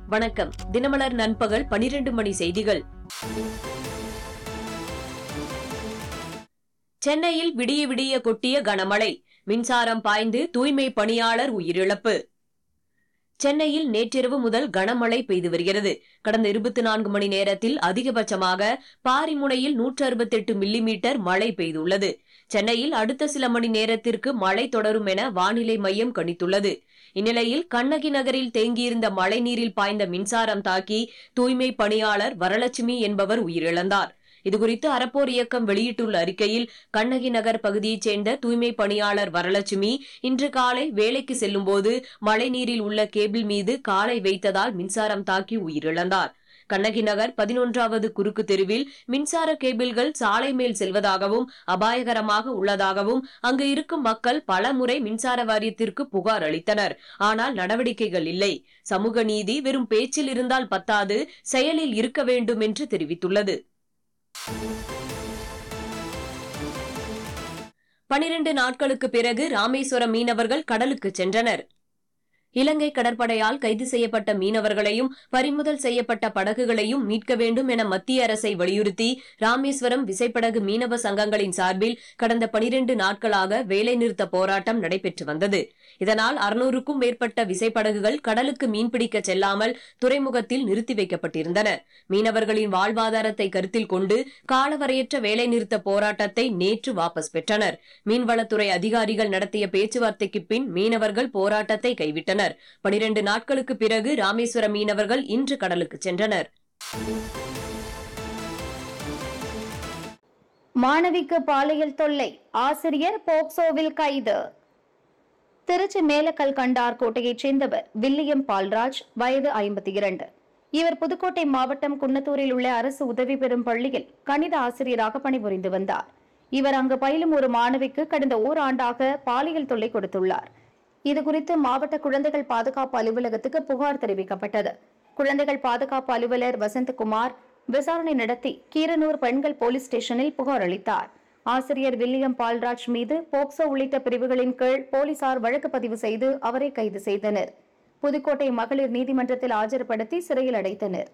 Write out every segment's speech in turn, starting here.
வணக்கம் தினமலர் நண்பகல் பனிரெண்டு மணி செய்திகள் சென்னையில் விடிய விடிய கொட்டிய கனமழை மின்சாரம் பாய்ந்து தூய்மை பணியாளர் உயிரிழப்பு சென்னையில் நேற்றிரவு முதல் கனமழை பெய்து வருகிறது கடந்த இருபத்தி நான்கு மணி நேரத்தில் அதிகபட்சமாக பாரிமுனையில் நூற்று அறுபத்தெட்டு மில்லிமீட்டர் மழை பெய்துள்ளது சென்னையில் அடுத்த சில மணி நேரத்திற்கு மழை தொடரும் என வானிலை மையம் கணித்துள்ளது இந்நிலையில் கண்ணகி நகரில் தேங்கியிருந்த மழைநீரில் பாய்ந்த மின்சாரம் தாக்கி தூய்மை பணியாளர் வரலட்சுமி என்பவர் உயிரிழந்தார் இதுகுறித்து அறப்போர் இயக்கம் வெளியிட்டுள்ள அறிக்கையில் கண்ணகி நகர் பகுதியைச் சேர்ந்த தூய்மை பணியாளர் வரலட்சுமி இன்று காலை வேலைக்கு செல்லும்போது மழைநீரில் உள்ள கேபிள் மீது காலை வைத்ததால் மின்சாரம் தாக்கி உயிரிழந்தார் கண்ணகி நகர் பதினொன்றாவது குறுக்கு தெருவில் மின்சார கேபிள்கள் சாலை மேல் செல்வதாகவும் அபாயகரமாக உள்ளதாகவும் அங்கு இருக்கும் மக்கள் பலமுறை மின்சார வாரியத்திற்கு புகார் அளித்தனர் ஆனால் நடவடிக்கைகள் இல்லை சமூக நீதி வெறும் பேச்சில் இருந்தால் பத்தாது செயலில் இருக்க வேண்டும் என்று தெரிவித்துள்ளது பனிரண்டு நாட்களுக்கு பிறகு ராமேஸ்வரம் மீனவர்கள் கடலுக்கு சென்றனர் இலங்கை கடற்படையால் கைது செய்யப்பட்ட மீனவர்களையும் பறிமுதல் செய்யப்பட்ட படகுகளையும் மீட்க வேண்டும் என மத்திய அரசை வலியுறுத்தி ராமேஸ்வரம் விசைப்படகு மீனவ சங்கங்களின் சார்பில் கடந்த பனிரண்டு நாட்களாக வேலைநிறுத்த போராட்டம் நடைபெற்று வந்தது இதனால் அறுநூறுக்கும் மேற்பட்ட விசைப்படகுகள் கடலுக்கு மீன்பிடிக்க செல்லாமல் துறைமுகத்தில் நிறுத்தி வைக்கப்பட்டிருந்தன மீனவர்களின் வாழ்வாதாரத்தை கருத்தில் கொண்டு காலவரையற்ற வேலைநிறுத்த போராட்டத்தை நேற்று வாபஸ் பெற்றனர் மீன்வளத்துறை அதிகாரிகள் நடத்திய பேச்சுவார்த்தைக்கு பின் மீனவர்கள் போராட்டத்தை கைவிட்டனர் பனிரண்டு நாட்களுக்கு பிறகு ராமேஸ்வரம் மீனவர்கள் இன்று கடலுக்கு சென்றனர் மாணவிக்கு பாலியல் தொல்லை ஆசிரியர் போக்சோவில் கைது திருச்சி மேலக்கல் கண்டார் கோட்டையைச் சேர்ந்தவர் வில்லியம் பால்ராஜ் வயது ஐம்பத்தி இரண்டு இவர் புதுக்கோட்டை மாவட்டம் குன்னத்தூரில் உள்ள அரசு உதவி பெறும் பள்ளியில் கணித ஆசிரியராக பணிபுரிந்து வந்தார் இவர் அங்கு பயிலும் ஒரு மாணவிக்கு கடந்த ஓராண்டாக பாலியல் தொல்லை கொடுத்துள்ளார் இதுகுறித்து மாவட்ட குழந்தைகள் பாதுகாப்பு அலுவலகத்துக்கு புகார் தெரிவிக்கப்பட்டது குழந்தைகள் பாதுகாப்பு அலுவலர் வசந்தகுமார் விசாரணை நடத்தி கீரனூர் பெண்கள் போலீஸ் ஸ்டேஷனில் புகார் அளித்தார் ஆசிரியர் வில்லியம் பால்ராஜ் மீது போக்சோ உள்ளிட்ட பிரிவுகளின் கீழ் போலீசார் வழக்கு பதிவு செய்து அவரை கைது செய்தனர் புதுக்கோட்டை மகளிர் நீதிமன்றத்தில் ஆஜர்படுத்தி சிறையில் அடைத்தனர்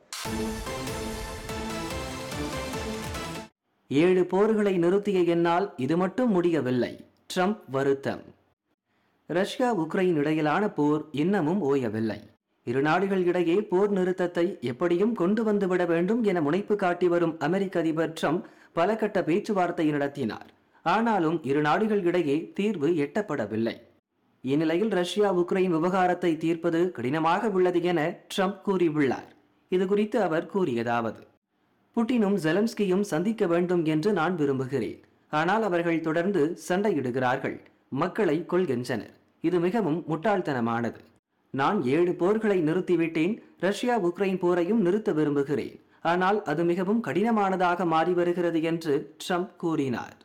ஏழு போர்களை நிறுத்திய என்னால் இது மட்டும் முடியவில்லை ட்ரம்ப் வருத்தம் ரஷ்யா உக்ரைன் இடையிலான போர் இன்னமும் ஓயவில்லை இரு நாடுகள் இடையே போர் நிறுத்தத்தை எப்படியும் கொண்டு வந்துவிட வேண்டும் என முனைப்பு காட்டி வரும் அமெரிக்க அதிபர் ட்ரம்ப் பல கட்ட பேச்சுவார்த்தை நடத்தினார் ஆனாலும் இரு நாடுகள் இடையே தீர்வு எட்டப்படவில்லை இந்நிலையில் ரஷ்யா உக்ரைன் விவகாரத்தை தீர்ப்பது கடினமாக உள்ளது என ட்ரம்ப் கூறியுள்ளார் இது குறித்து அவர் கூறியதாவது புட்டினும் ஜெலன்ஸ்கியும் சந்திக்க வேண்டும் என்று நான் விரும்புகிறேன் ஆனால் அவர்கள் தொடர்ந்து சண்டையிடுகிறார்கள் மக்களை கொள்கின்றனர் இது மிகவும் முட்டாள்தனமானது நான் ஏழு போர்களை நிறுத்திவிட்டேன் ரஷ்யா உக்ரைன் போரையும் நிறுத்த விரும்புகிறேன் ஆனால் அது மிகவும் கடினமானதாக மாறி வருகிறது என்று ட்ரம்ப் கூறினார்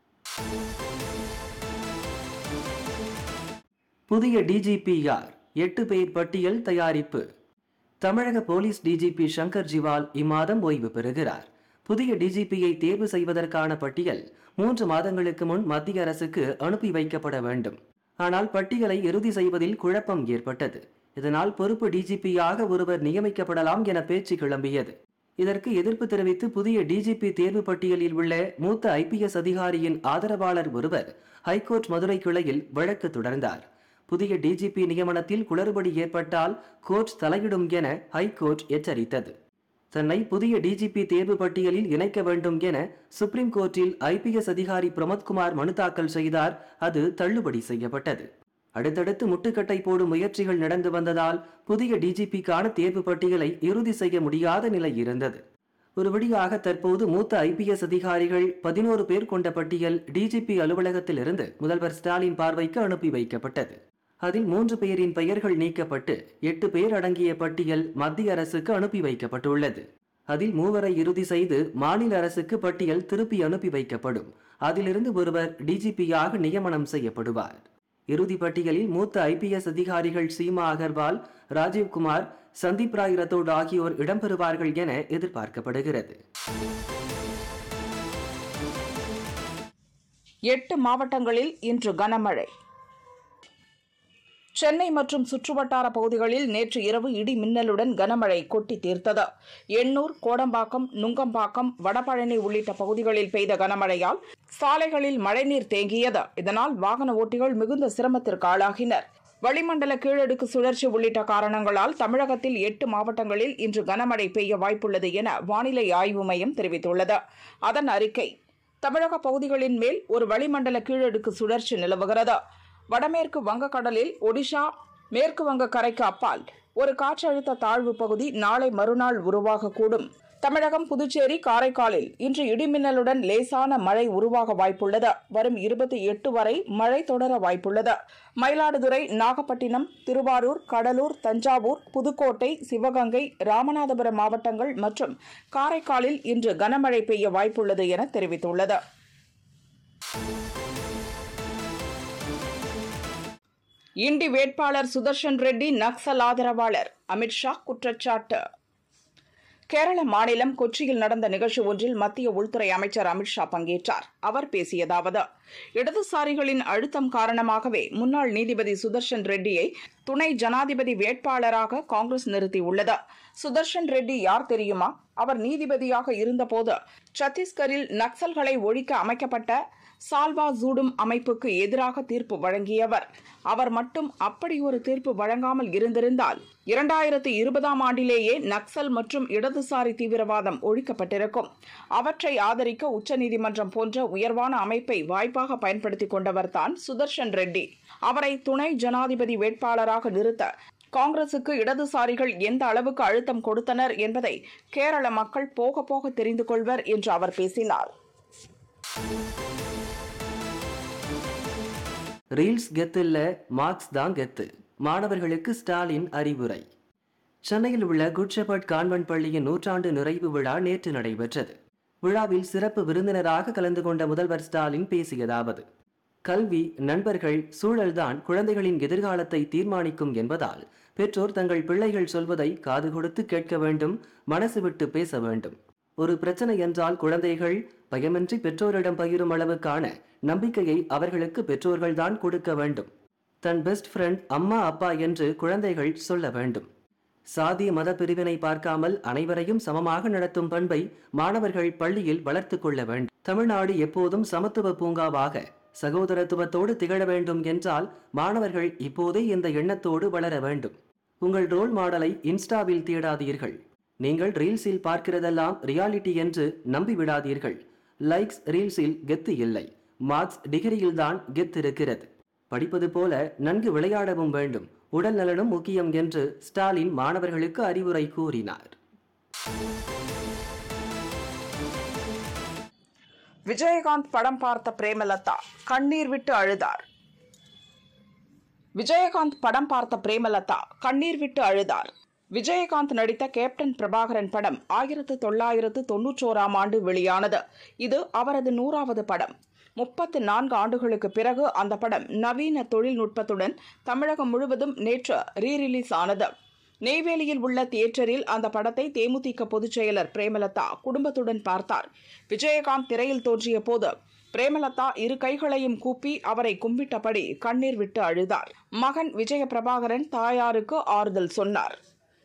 புதிய டிஜிபி யார் எட்டு பேர் பட்டியல் தயாரிப்பு தமிழக போலீஸ் டிஜிபி சங்கர் ஜிவால் இம்மாதம் ஓய்வு பெறுகிறார் புதிய டிஜிபியை தேர்வு செய்வதற்கான பட்டியல் மூன்று மாதங்களுக்கு முன் மத்திய அரசுக்கு அனுப்பி வைக்கப்பட வேண்டும் ஆனால் பட்டியலை இறுதி செய்வதில் குழப்பம் ஏற்பட்டது இதனால் பொறுப்பு டிஜிபியாக ஒருவர் நியமிக்கப்படலாம் என பேச்சு கிளம்பியது இதற்கு எதிர்ப்பு தெரிவித்து புதிய டிஜிபி தேர்வு பட்டியலில் உள்ள மூத்த ஐபிஎஸ் அதிகாரியின் ஆதரவாளர் ஒருவர் ஹைகோர்ட் மதுரை கிளையில் வழக்கு தொடர்ந்தார் புதிய டிஜிபி நியமனத்தில் குளறுபடி ஏற்பட்டால் கோர்ட் தலையிடும் என ஹைகோர்ட் எச்சரித்தது தன்னை புதிய டிஜிபி தேர்வு பட்டியலில் இணைக்க வேண்டும் என சுப்ரீம் கோர்ட்டில் ஐபிஎஸ் அதிகாரி பிரமோத்குமார் மனு தாக்கல் செய்தார் அது தள்ளுபடி செய்யப்பட்டது அடுத்தடுத்து முட்டுக்கட்டை போடும் முயற்சிகள் நடந்து வந்ததால் புதிய டிஜிபிக்கான தேர்வு பட்டியலை இறுதி செய்ய முடியாத நிலை இருந்தது ஒரு வழியாக தற்போது மூத்த ஐபிஎஸ் அதிகாரிகள் பதினோரு பேர் கொண்ட பட்டியல் டிஜிபி அலுவலகத்தில் இருந்து முதல்வர் ஸ்டாலின் பார்வைக்கு அனுப்பி வைக்கப்பட்டது அதில் மூன்று பேரின் பெயர்கள் நீக்கப்பட்டு எட்டு பேர் அடங்கிய பட்டியல் மத்திய அரசுக்கு அனுப்பி வைக்கப்பட்டுள்ளது அதில் மூவரை இறுதி செய்து மாநில அரசுக்கு பட்டியல் திருப்பி அனுப்பி வைக்கப்படும் அதிலிருந்து ஒருவர் டிஜிபியாக நியமனம் செய்யப்படுவார் இறுதி பட்டியலில் மூத்த ஐபிஎஸ் அதிகாரிகள் சீமா அகர்வால் ராஜீவ்குமார் சந்தீப் ராய் ரத்தோட் ஆகியோர் இடம்பெறுவார்கள் என எதிர்பார்க்கப்படுகிறது எட்டு மாவட்டங்களில் இன்று கனமழை சென்னை மற்றும் சுற்றுவட்டார பகுதிகளில் நேற்று இரவு இடி மின்னலுடன் கனமழை கொட்டி தீர்த்தது எண்ணூர் கோடம்பாக்கம் நுங்கம்பாக்கம் வடபழனி உள்ளிட்ட பகுதிகளில் பெய்த கனமழையால் சாலைகளில் மழைநீர் தேங்கியது இதனால் வாகன ஓட்டிகள் மிகுந்த சிரமத்திற்கு ஆளாகினர் வளிமண்டல கீழடுக்கு சுழற்சி உள்ளிட்ட காரணங்களால் தமிழகத்தில் எட்டு மாவட்டங்களில் இன்று கனமழை பெய்ய வாய்ப்புள்ளது என வானிலை ஆய்வு மையம் தெரிவித்துள்ளது அதன் அறிக்கை தமிழக பகுதிகளின் மேல் ஒரு வளிமண்டல கீழடுக்கு சுழற்சி நிலவுகிறது வடமேற்கு வங்கக்கடலில் ஒடிஷா மேற்கு வங்க கரைக்கு அப்பால் ஒரு காற்றழுத்த தாழ்வு பகுதி நாளை மறுநாள் உருவாகக்கூடும் தமிழகம் புதுச்சேரி காரைக்காலில் இன்று இடிமின்னலுடன் லேசான மழை உருவாக வாய்ப்புள்ளது வரும் இருபத்தி எட்டு வரை மழை தொடர வாய்ப்புள்ளது மயிலாடுதுறை நாகப்பட்டினம் திருவாரூர் கடலூர் தஞ்சாவூர் புதுக்கோட்டை சிவகங்கை ராமநாதபுரம் மாவட்டங்கள் மற்றும் காரைக்காலில் இன்று கனமழை பெய்ய வாய்ப்புள்ளது என தெரிவித்துள்ளது இண்டி வேட்பாளர் சுதர்ஷன் ரெட்டி நக்சல் ஆதரவாளர் அமித்ஷா குற்றச்சாட்டு கேரள மாநிலம் கொச்சியில் நடந்த நிகழ்ச்சி ஒன்றில் மத்திய உள்துறை அமைச்சர் அமித்ஷா பங்கேற்றார் அவர் பேசியதாவது இடதுசாரிகளின் அழுத்தம் காரணமாகவே முன்னாள் நீதிபதி சுதர்ஷன் ரெட்டியை துணை ஜனாதிபதி வேட்பாளராக காங்கிரஸ் நிறுத்தியுள்ளது சுதர்ஷன் ரெட்டி யார் தெரியுமா அவர் நீதிபதியாக இருந்தபோது சத்தீஸ்கரில் நக்சல்களை ஒழிக்க அமைக்கப்பட்ட சால்வா ஜூடும் அமைப்புக்கு எதிராக தீர்ப்பு வழங்கியவர் அவர் மட்டும் அப்படி ஒரு தீர்ப்பு வழங்காமல் இருந்திருந்தால் இரண்டாயிரத்தி இருபதாம் ஆண்டிலேயே நக்சல் மற்றும் இடதுசாரி தீவிரவாதம் ஒழிக்கப்பட்டிருக்கும் அவற்றை ஆதரிக்க உச்சநீதிமன்றம் போன்ற உயர்வான அமைப்பை வாய்ப்பாக பயன்படுத்திக் கொண்டவர்தான் சுதர்ஷன் ரெட்டி அவரை துணை ஜனாதிபதி வேட்பாளராக நிறுத்த காங்கிரசுக்கு இடதுசாரிகள் எந்த அளவுக்கு அழுத்தம் கொடுத்தனர் என்பதை கேரள மக்கள் போக போக தெரிந்து கொள்வர் என்று அவர் பேசினார் ரீல்ஸ் கெத்தில்ல மார்க்ஸ் தான் கெத்து மாணவர்களுக்கு ஸ்டாலின் அறிவுரை சென்னையில் உள்ள குட் ஷெப்பர்ட் கான்வென்ட் பள்ளியின் நூற்றாண்டு நிறைவு விழா நேற்று நடைபெற்றது விழாவில் சிறப்பு விருந்தினராக கலந்து கொண்ட முதல்வர் ஸ்டாலின் பேசியதாவது கல்வி நண்பர்கள் சூழல்தான் குழந்தைகளின் எதிர்காலத்தை தீர்மானிக்கும் என்பதால் பெற்றோர் தங்கள் பிள்ளைகள் சொல்வதை காது கொடுத்து கேட்க வேண்டும் மனசு விட்டு பேச வேண்டும் ஒரு பிரச்சனை என்றால் குழந்தைகள் பயமின்றி பெற்றோரிடம் பகிரும் அளவுக்கான நம்பிக்கையை அவர்களுக்கு பெற்றோர்கள்தான் கொடுக்க வேண்டும் தன் பெஸ்ட் ஃப்ரெண்ட் அம்மா அப்பா என்று குழந்தைகள் சொல்ல வேண்டும் சாதி மத பிரிவினை பார்க்காமல் அனைவரையும் சமமாக நடத்தும் பண்பை மாணவர்கள் பள்ளியில் வளர்த்து கொள்ள வேண்டும் தமிழ்நாடு எப்போதும் சமத்துவ பூங்காவாக சகோதரத்துவத்தோடு திகழ வேண்டும் என்றால் மாணவர்கள் இப்போதே இந்த எண்ணத்தோடு வளர வேண்டும் உங்கள் ரோல் மாடலை இன்ஸ்டாவில் தேடாதீர்கள் நீங்கள் ரீல்ஸில் பார்க்கிறதெல்லாம் ரியாலிட்டி என்று நம்பி விடாதீர்கள் லைக்ஸ் ரீல்ஸில் கெத்து இல்லை மார்க்ஸ் டிகிரியில்தான் கெத்து இருக்கிறது படிப்பது போல நன்கு விளையாடவும் வேண்டும் உடல் நலனும் முக்கியம் என்று ஸ்டாலின் மாணவர்களுக்கு அறிவுரை கூறினார் விஜயகாந்த் படம் பார்த்த பிரேமலதா கண்ணீர் விட்டு அழுதார் விஜயகாந்த் படம் பார்த்த பிரேமலதா கண்ணீர் விட்டு அழுதார் விஜயகாந்த் நடித்த கேப்டன் பிரபாகரன் படம் ஆயிரத்து தொள்ளாயிரத்து தொன்னூற்றோராம் ஆண்டு வெளியானது இது அவரது நூறாவது படம் முப்பத்து நான்கு ஆண்டுகளுக்கு பிறகு அந்த படம் நவீன தொழில்நுட்பத்துடன் தமிழகம் முழுவதும் நேற்று ரீ ரிலீஸ் ஆனது நெய்வேலியில் உள்ள தியேட்டரில் அந்த படத்தை தேமுதிக பொதுச் செயலர் பிரேமலதா குடும்பத்துடன் பார்த்தார் விஜயகாந்த் திரையில் தோன்றிய போது பிரேமலதா இரு கைகளையும் கூப்பி அவரை கும்பிட்டபடி கண்ணீர் விட்டு அழுதார் மகன் விஜய பிரபாகரன் தாயாருக்கு ஆறுதல் சொன்னார்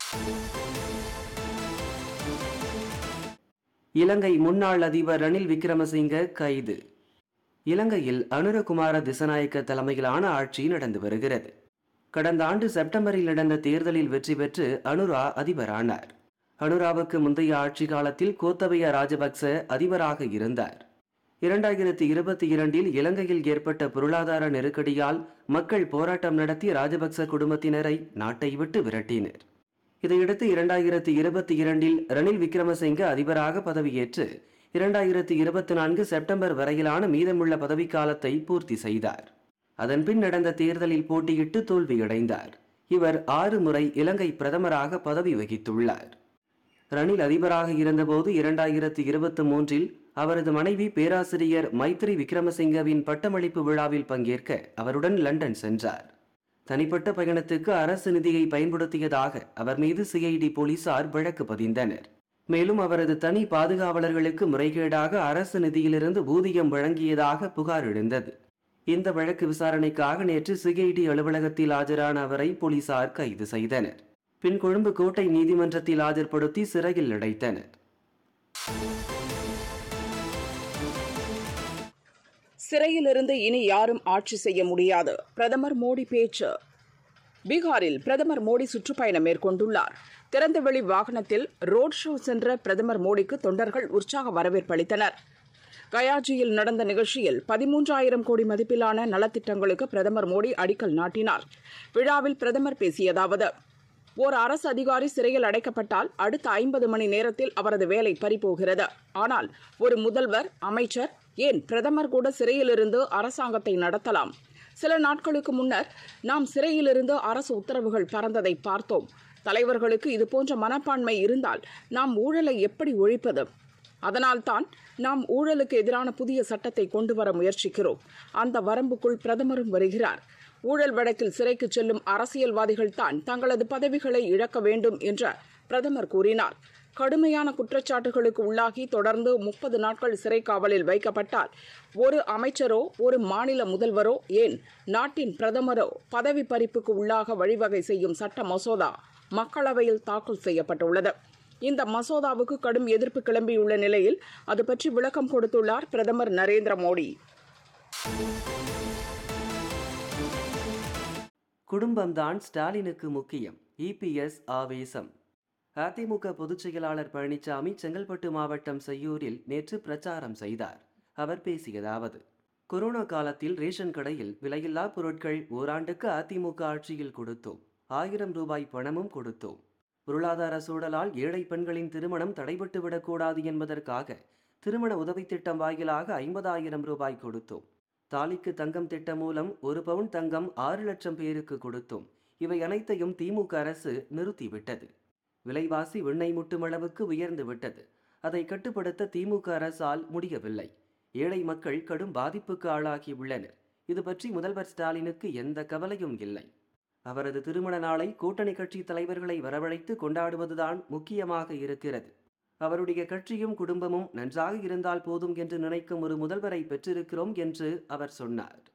இலங்கை முன்னாள் அதிபர் ரணில் விக்ரமசிங்க கைது இலங்கையில் அனுரகுமார திசநாயக்க தலைமையிலான ஆட்சி நடந்து வருகிறது கடந்த ஆண்டு செப்டம்பரில் நடந்த தேர்தலில் வெற்றி பெற்று அனுரா அதிபரானார் அனுராவுக்கு முந்தைய ஆட்சி காலத்தில் கோத்தபய ராஜபக்ச அதிபராக இருந்தார் இரண்டாயிரத்தி இருபத்தி இரண்டில் இலங்கையில் ஏற்பட்ட பொருளாதார நெருக்கடியால் மக்கள் போராட்டம் நடத்தி ராஜபக்ச குடும்பத்தினரை நாட்டை விட்டு விரட்டினர் இதையடுத்து இரண்டாயிரத்தி இருபத்தி இரண்டில் ரணில் விக்ரமசிங்க அதிபராக பதவியேற்று இரண்டாயிரத்தி இருபத்தி நான்கு செப்டம்பர் வரையிலான மீதமுள்ள பதவிக்காலத்தை பூர்த்தி செய்தார் அதன்பின் நடந்த தேர்தலில் போட்டியிட்டு தோல்வியடைந்தார் இவர் ஆறு முறை இலங்கை பிரதமராக பதவி வகித்துள்ளார் ரணில் அதிபராக இருந்தபோது இரண்டாயிரத்தி இருபத்தி மூன்றில் அவரது மனைவி பேராசிரியர் மைத்ரி விக்ரமசிங்கவின் பட்டமளிப்பு விழாவில் பங்கேற்க அவருடன் லண்டன் சென்றார் தனிப்பட்ட பயணத்துக்கு அரசு நிதியை பயன்படுத்தியதாக அவர் மீது சிஐடி போலீசார் வழக்கு பதிந்தனர் மேலும் அவரது தனி பாதுகாவலர்களுக்கு முறைகேடாக அரசு நிதியிலிருந்து ஊதியம் வழங்கியதாக புகார் எழுந்தது இந்த வழக்கு விசாரணைக்காக நேற்று சிஐடி அலுவலகத்தில் ஆஜரான அவரை போலீசார் கைது செய்தனர் பின் கொழும்பு கோட்டை நீதிமன்றத்தில் ஆஜர்படுத்தி சிறையில் அடைத்தனர் சிறையிலிருந்து இனி யாரும் ஆட்சி செய்ய முடியாது பிரதமர் மோடி பேச்சு பீகாரில் பிரதமர் மோடி சுற்றுப்பயணம் மேற்கொண்டுள்ளார் திறந்தவெளி வாகனத்தில் ரோட் ஷோ சென்ற பிரதமர் மோடிக்கு தொண்டர்கள் உற்சாக வரவேற்பளித்தனர் கயாஜியில் நடந்த நிகழ்ச்சியில் பதிமூன்றாயிரம் கோடி மதிப்பிலான நலத்திட்டங்களுக்கு பிரதமர் மோடி அடிக்கல் நாட்டினார் விழாவில் பிரதமர் பேசியதாவது ஓர் அரசு அதிகாரி சிறையில் அடைக்கப்பட்டால் அடுத்த ஐம்பது மணி நேரத்தில் அவரது வேலை பறிபோகிறது ஆனால் ஒரு முதல்வர் அமைச்சர் ஏன் பிரதமர் கூட சிறையிலிருந்து அரசாங்கத்தை நடத்தலாம் சில நாட்களுக்கு முன்னர் நாம் சிறையிலிருந்து அரசு உத்தரவுகள் பறந்ததை பார்த்தோம் தலைவர்களுக்கு இதுபோன்ற மனப்பான்மை இருந்தால் நாம் ஊழலை எப்படி ஒழிப்பது அதனால்தான் நாம் ஊழலுக்கு எதிரான புதிய சட்டத்தை கொண்டு வர முயற்சிக்கிறோம் அந்த வரம்புக்குள் பிரதமரும் வருகிறார் ஊழல் வழக்கில் சிறைக்கு செல்லும் அரசியல்வாதிகள் தான் தங்களது பதவிகளை இழக்க வேண்டும் என்ற பிரதமர் கூறினார் கடுமையான குற்றச்சாட்டுகளுக்கு உள்ளாகி தொடர்ந்து முப்பது நாட்கள் சிறை காவலில் வைக்கப்பட்டால் ஒரு அமைச்சரோ ஒரு மாநில முதல்வரோ ஏன் நாட்டின் பிரதமரோ பதவி பறிப்புக்கு உள்ளாக வழிவகை செய்யும் சட்ட மசோதா மக்களவையில் தாக்கல் செய்யப்பட்டுள்ளது இந்த மசோதாவுக்கு கடும் எதிர்ப்பு கிளம்பியுள்ள நிலையில் அது பற்றி விளக்கம் கொடுத்துள்ளார் பிரதமர் நரேந்திர மோடி குடும்பம்தான் ஸ்டாலினுக்கு முக்கியம் இபிஎஸ் ஆவேசம் அதிமுக பொதுச் செயலாளர் பழனிசாமி செங்கல்பட்டு மாவட்டம் செய்யூரில் நேற்று பிரச்சாரம் செய்தார் அவர் பேசியதாவது கொரோனா காலத்தில் ரேஷன் கடையில் விலையில்லா பொருட்கள் ஓராண்டுக்கு அதிமுக ஆட்சியில் கொடுத்தோம் ஆயிரம் ரூபாய் பணமும் கொடுத்தோம் பொருளாதார சூழலால் ஏழை பெண்களின் திருமணம் தடைபட்டு விடக்கூடாது என்பதற்காக திருமண உதவித் திட்டம் வாயிலாக ஐம்பதாயிரம் ரூபாய் கொடுத்தோம் தாலிக்கு தங்கம் திட்டம் மூலம் ஒரு பவுன் தங்கம் ஆறு லட்சம் பேருக்கு கொடுத்தோம் இவை அனைத்தையும் திமுக அரசு நிறுத்திவிட்டது விலைவாசி விண்ணை முட்டும் அளவுக்கு உயர்ந்து விட்டது அதை கட்டுப்படுத்த திமுக அரசால் முடியவில்லை ஏழை மக்கள் கடும் பாதிப்புக்கு ஆளாகி உள்ளனர் இது பற்றி முதல்வர் ஸ்டாலினுக்கு எந்த கவலையும் இல்லை அவரது திருமண நாளை கூட்டணி கட்சி தலைவர்களை வரவழைத்து கொண்டாடுவதுதான் முக்கியமாக இருக்கிறது அவருடைய கட்சியும் குடும்பமும் நன்றாக இருந்தால் போதும் என்று நினைக்கும் ஒரு முதல்வரை பெற்றிருக்கிறோம் என்று அவர் சொன்னார்